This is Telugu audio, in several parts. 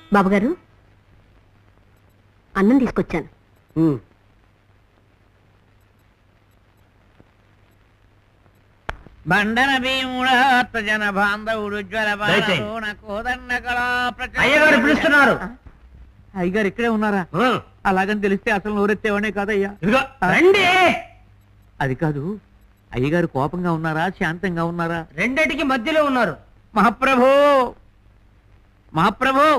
బాబుగారు అన్నం తీసుకొచ్చాను బండన భీముడాత్త జన బాంధవుడు జ్వర దయచేయి. కోదండ కళా అయ్యగారు పిలుస్తున్నారు అయ్యగారు ఇక్కడే ఉన్నారా ఆ, అలాగని తెలిస్తే అసలు నోరెత్తేవనే కాదయ్యా ఇదిగో రండి అది కాదు అయ్యగారు కోపంగా ఉన్నారా శాంతంగా ఉన్నారా రెండిటికి మధ్యలో ఉన్నారు మహాప్రభు మహాప్రభు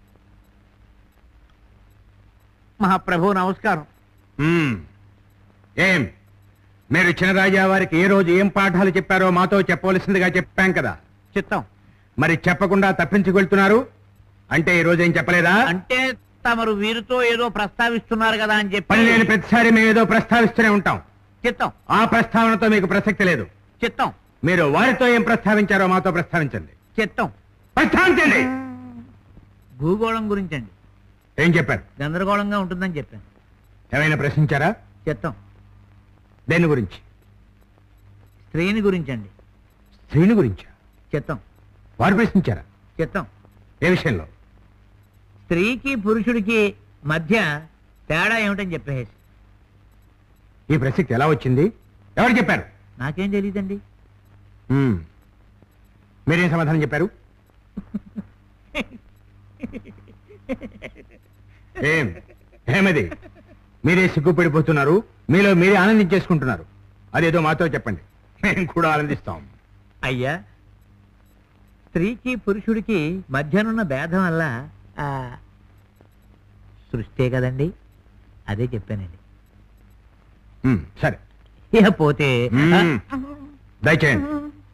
మహాప్రభు నమస్కారం మ్మ్. ఏం మీరు చిన్నరాజా వారికి ఏ రోజు ఏం పాఠాలు చెప్పారో మాతో చెప్పవలసిందిగా చెప్పాం కదా చిత్తం మరి చెప్పకుండా తప్పించుకు వెళ్తున్నారు అంటే ఈ రోజు ఏం చెప్పలేదా అంటే తమరు వీరితో ఏదో ప్రస్తావిస్తున్నారు కదా అని పని లేని చెప్పి ప్రతిసారి మేము ఏదో ప్రస్తావిస్తూనే ఉంటాం చిత్తం ఆ ప్రస్తావనతో మీకు ప్రసక్తి లేదు చిత్తం మీరు వారితో ఏం ప్రస్తావించారో మాతో ప్రస్తావించండి చిత్తం ప్రస్తావించండి భూగోళం గురించండి ఏం చెప్పారు గందరగోళంగా ఉంటుందని చెప్పాను ఏమైనా ప్రశ్నించారా చిత్తం దేని గురించి స్త్రీని గురించండి స్త్రీని గురించా చిత్తం వారు ప్రశ్నించారా చిత్తం ఏ విషయంలో స్త్రీకి పురుషుడికి మధ్య తేడా ఏమిటని చెప్పేసి ఈ ప్రసక్తి ఎలా వచ్చింది ఎవరు చెప్పారు నాకేం తెలియదండి మ్మ్. మీరేం సమాధానం చెప్పారు ఏం ఏమది మీరే సిగ్గుపడిపోతున్నారు మీలో మీరే ఆనందించేసుకుంటున్నారు అదేదో మాతో చెప్పండి మేము కూడా ఆనందిస్తాం అయ్యా స్త్రీకి పురుషుడికి మధ్యనున్న భేదం వల్ల ఆ, సృష్టే కదండి అదే చెప్పానండి మ్మ్, సరే ఇక పోతే మ్మ్. దయచేయండి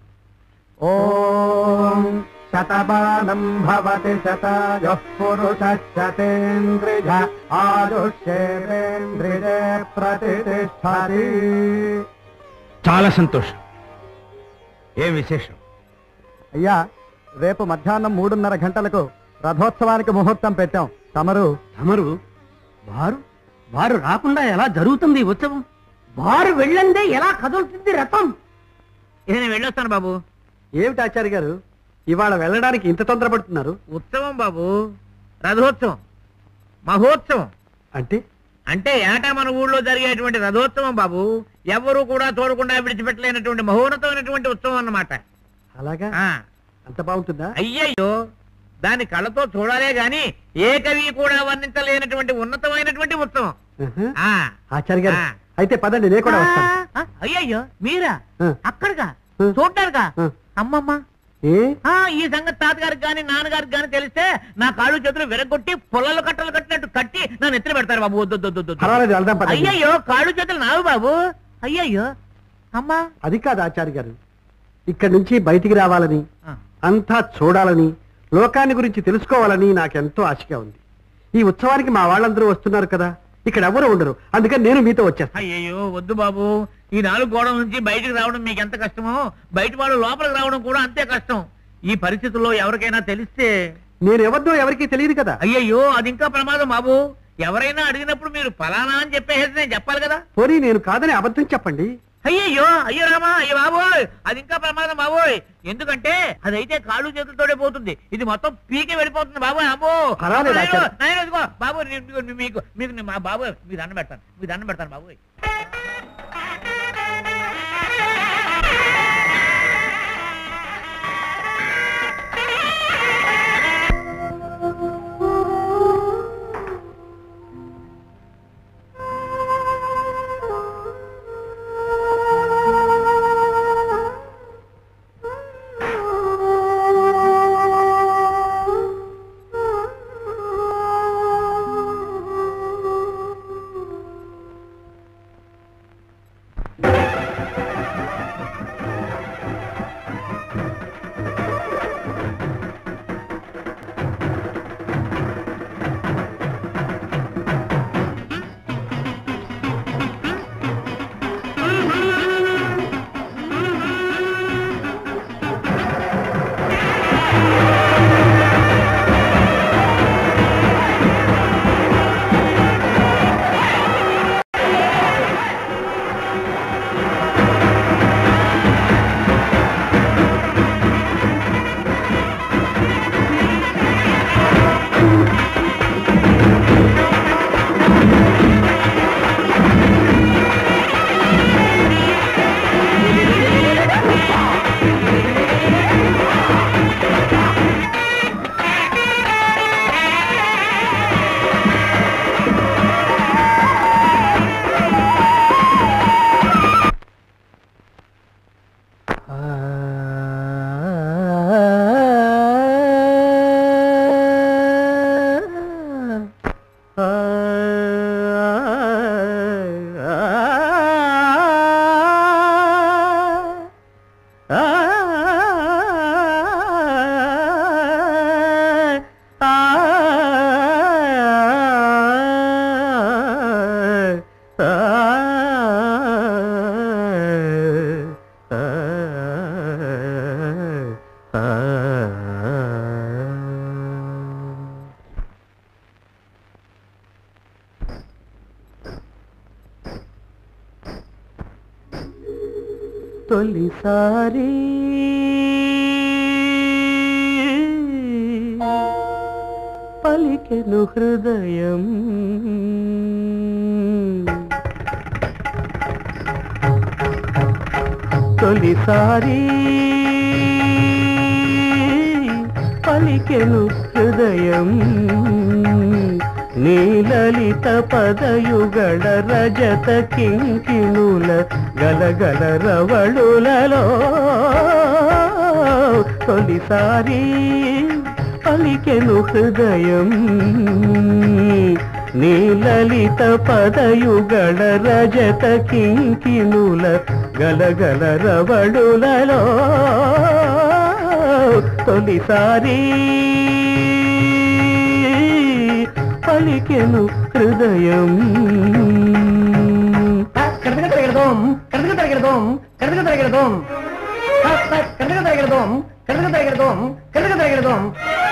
ఓం శతమానం భవతి శతాయుః పురుష శతేంద్రియ ఆయుష్యేంద్రియే ప్రతిష్టతి చాలా సంతోషం ఏం విశేషం అయ్యా రేపు మధ్యాహ్నం మూడున్నర గంటలకు రథోత్సవానికి ముహూర్తం పెట్టాం తమరు తమరు వారు వారు రాకుండా ఎలా జరుగుతుంది ఈ ఉత్సవం వారు వెళ్ళందే ఎలా కదులుతుంది రథం ఇక నేను వెళ్ళొస్తాను బాబు ఏమిటి ఆచార్య గారు ఇవాళ వెళ్ళడానికి ఇంత తొందరపడుతున్నారు ఉత్సవం బాబు రథోత్సవం మహోత్సవం అంటే అంటే ఏటా మన ఊళ్ళో జరిగేటువంటి రథోత్సవం బాబు ఎవరు కూడా చూడకుండా విడిచిపెట్టలేనటువంటి మహోన్నతమైనటువంటి ఉత్సవం అన్నమాట అలాగా ఆ అంత బాగుంటుందా అయ్యయ్యో దాని కళ్ళతో చూడాలే గాని ఏ కవి కూడా వర్ణించలేనటువంటి ఉన్నతమైనటువంటి ఉత్సవం ఆహా. ఆ ఆచార్య గారు ఆ. అయితే పదండి నేను కూడా వస్తాను ఆ, అయ్యయ్యో మీరా ఆ. అక్కడిగా ఆ. చూడ్డారుగా ఆ. అమ్మమ్మ ఏ ఆ ఈ సంగతి తాతగారికి గాని నాన్నగారికి గాని తెలిస్తే నా కాళ్ళు చేతులు విరగొట్టి పొలాలు కట్టలు కట్టినట్టు కట్టి నా నెత్తిన పెడతారు బాబు వద్దు, వద్దు, వద్దు, వద్దు. పర్వాలేదు వెళ్దాం పదండి అయ్యయ్యో కాళ్ళు చేతులు నావు బాబు అయ్యయ్యో అమ్మా అది కాదు ఆచార్య గారు ఇక్కడి నుంచి బయటికి రావాలని ఆ. అంతా చూడాలని లోకాన్ని గురించి తెలుసుకోవాలని నాకెంతో ఆశగా ఉంది ఈ ఉత్సవానికి మా వాళ్ళందరూ వస్తున్నారు కదా ఇక్కడ ఎవరు ఉండరు అందుకని నేను మీతో వచ్చేస్తాను అయ్యయ్యో వద్దు బాబు ఈ నాలుగు గోడల నుంచి బయటికి రావడం మీకు ఎంత కష్టమో బయట వాళ్ళు లోపలికి రావడం కూడా అంతే కష్టం ఈ పరిస్థితుల్లో ఎవరికైనా తెలిస్తే నేను ఎవరిదో ఎవరికీ తెలియదు కదా అయ్యయ్యో అది ఇంకా ప్రమాదం బాబు ఎవరైనా అడిగినప్పుడు మీరు ఫలానా అని చెప్పేసి నేను చెప్పాలి కదా పోనీ నేను కాదని అబద్ధం చెప్పండి అయ్యయ్యో అయ్యో రామా అయ్యో బాబోయ్ అది ఇంకా ప్రమాదం బాబోయ్ ఎందుకంటే అదైతే కాళ్ళు చేతులతోనే పోతుంది ఇది మొత్తం పీకే వెళ్ళిపోతుంది బాబోయ్ అమ్మో పర్వాలేదు, నాయనో, ఆచార్య. నాయనో, ఇదిగో, బాబు నేను- మీకు మీకు మీకు నేను మా బాబోయ్ మీరు దండం పెడతాను మీరు దండం పెడతాను బాబోయ్ తొలిసారి పలికెను హృదయం తొలిసారి పలికెను హృదయం నీలలిత పదయుగళ రజత కింకిణుల గలగల రవళులలో తొలిసారి పలికెను హృదయం నీలలిత పదయుగళ రజత కింకిణుల గలగల రవళులలో తొలిసారి పలికెను హృదయం కడగ తరగడదోం కడగ తరగడదోం కడగ తరగడదోం కడగ తరగడదోం కడగ తరగడదోం కడగ తరగడదోం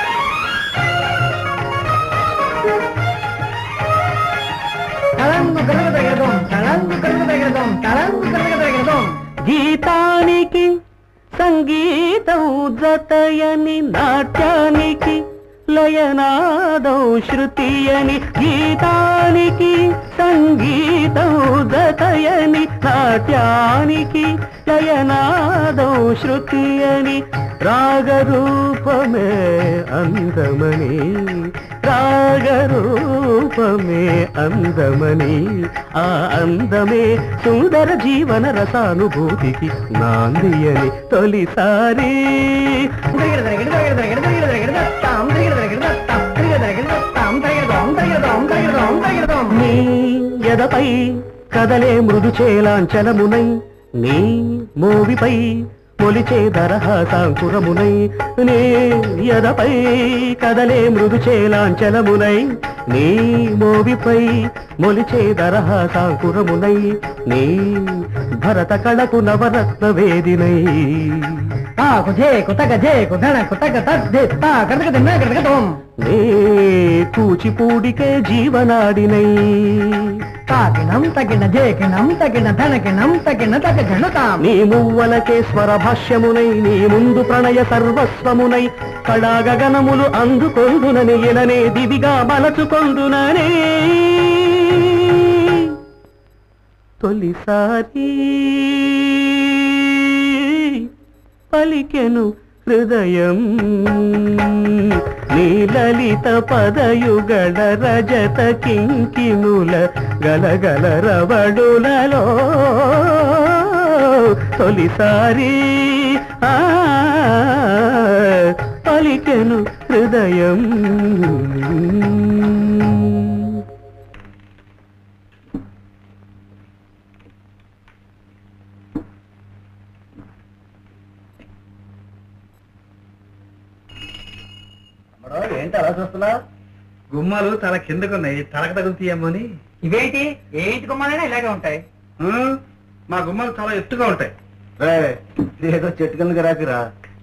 తలంగు కడగ తరగడదోం తలంగు కడగ తరగడదోం తలంగు కడగ తరగడదోం గీతానికి సంగీతం జతయని నాట్యానికి లయనాదం శృతి అని గీతానికి సంగీతం జతయని నాట్యానికి లయనాదం శృతి అని రాగరూపమే అందమని రాగరూపమే అందమని ఆ అందమే సుందర జీవన రసానుభూతికి నాందియని తొలిసారి నీ ఎదపై కదలే మృదు చేలాంచలమునై నీ మోవిపై మొలిచే దరహాసాంకురమునై నీ ఎదపై కదలే మృదు చేలాంచలమునై నీ మోవిపై మొలిచే దరహాసాంకురమునై నీ భరత కళకు నవరత్న వేదినై కుజే కుతగ జే కుధణ కుతగ తద్దే తా కడగ తిన్న కడగ తోం నీ కూచిపూడికే జీవనాడినై తాకిణం తగిన జేకిణం తగిన ధనకిణం తగిన తగ జనతాం నీ మువ్వలకే స్వర భాష్యమునై నీ ముందు ప్రణయ సర్వస్వమునై కళా గగనములు అందుకొందునని ఇలనే దివిగా మలచుకొందుననే తొలిసారి పలికెను హృదయం నీలలిత పదయుగళ రజత కింకిణుల గలగల రవడులలో తొలిసారి ఆ పలికెను హృదయం ఏంటి అలా చూస్తున్నా గుమ్మాలు చాలా కిందకున్నాయి తలక తగులుతాయేమోని ఇవేంటి ఏంటి గుమ్మాలైనా ఇలాగే ఉంటాయి ఆ, మా గుమ్మాలు చాలా ఎత్తుగా ఉంటాయి ఏదో చెట్టు కిందకి రాకిరా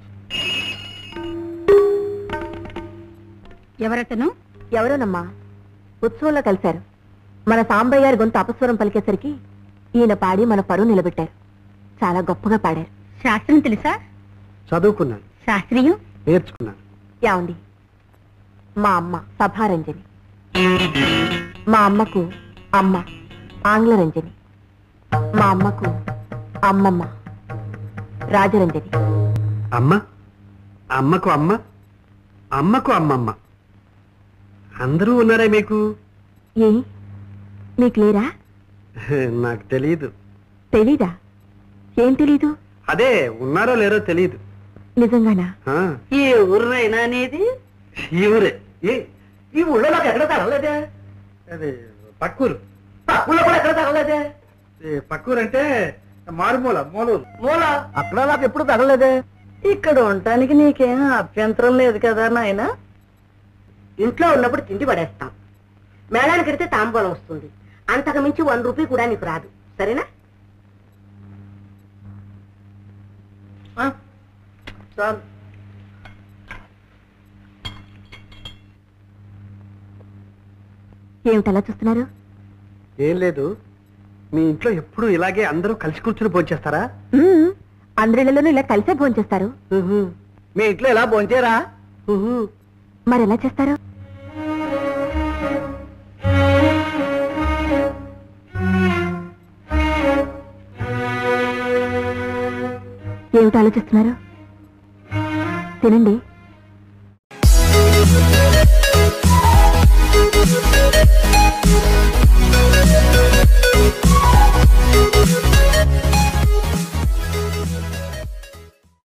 ఎవరతను ఎవరోనమ్మా ఉత్సవంలో కలిశారు మన సాంబయ్య గారి గొంతు అపస్వరం పలికేసరికి ఈయన పాడి మన పరువు నిలబెట్టారు చాలా గొప్పగా పాడారు శాస్త్రం తెలుసా చదువుకున్నాను శాస్త్రీయం నేర్చుకున్నాను యావండి మా అమ్మ సభారంజని మా అమ్మకు అమ్మ ఆంగ్లరంజని మా అమ్మకు అమ్మమ్మ రాజరంజని అమ్మ అమ్మకు అమ్మ అమ్మకు అమ్మమ్మ అందరూ ఉన్నారా మీకు ఏ మీకు లేరా నాకు తెలియదు తెలీదా ఏం తెలీదు అదే ఉన్నారో లేరో తెలియదు నిజంగానా ఆ, ఏ ఊరినైనా అనేది ఈ ఊరే ఏ ఈ ఊళ్ళో నాకు ఎక్కడ తగలలేదే అదే పక్కూరు ఊళ్ళో కూడా ఎక్కడ తగలలేదే ఏ, పక్కూరు అంటే మారుమూల మూలూరు మూల అక్కడ నాకు ఎప్పుడు తగలలేదే ఇక్కడ ఉండటానికి నీకేం అభ్యంతరం లేదు కదా నాయన ఇంట్లో ఉన్నప్పుడు తిండి పడేస్తాం మేళానికి వెడితే తాంబూలం వస్తుంది అంతకు మించి వన్ రూపీ కూడా నీకు రాదు సరేనా చాలు ఏమిటలా చూస్తున్నారు ఏం లేదు మీ ఇంట్లో ఎప్పుడు ఇలాగే అందరూ కలిసి కూర్చుని భోంచేస్తారా మ్మ్. అందరిళ్లలోనూ ఇలా కలిసే భోంచేస్తారు ఉహు, మీ ఇంట్లో ఇలా భోంచేరా ఉహు. మరి ఎలా చేస్తారు ఏమిటి ఆలోచిస్తున్నారు తినండి Thank you.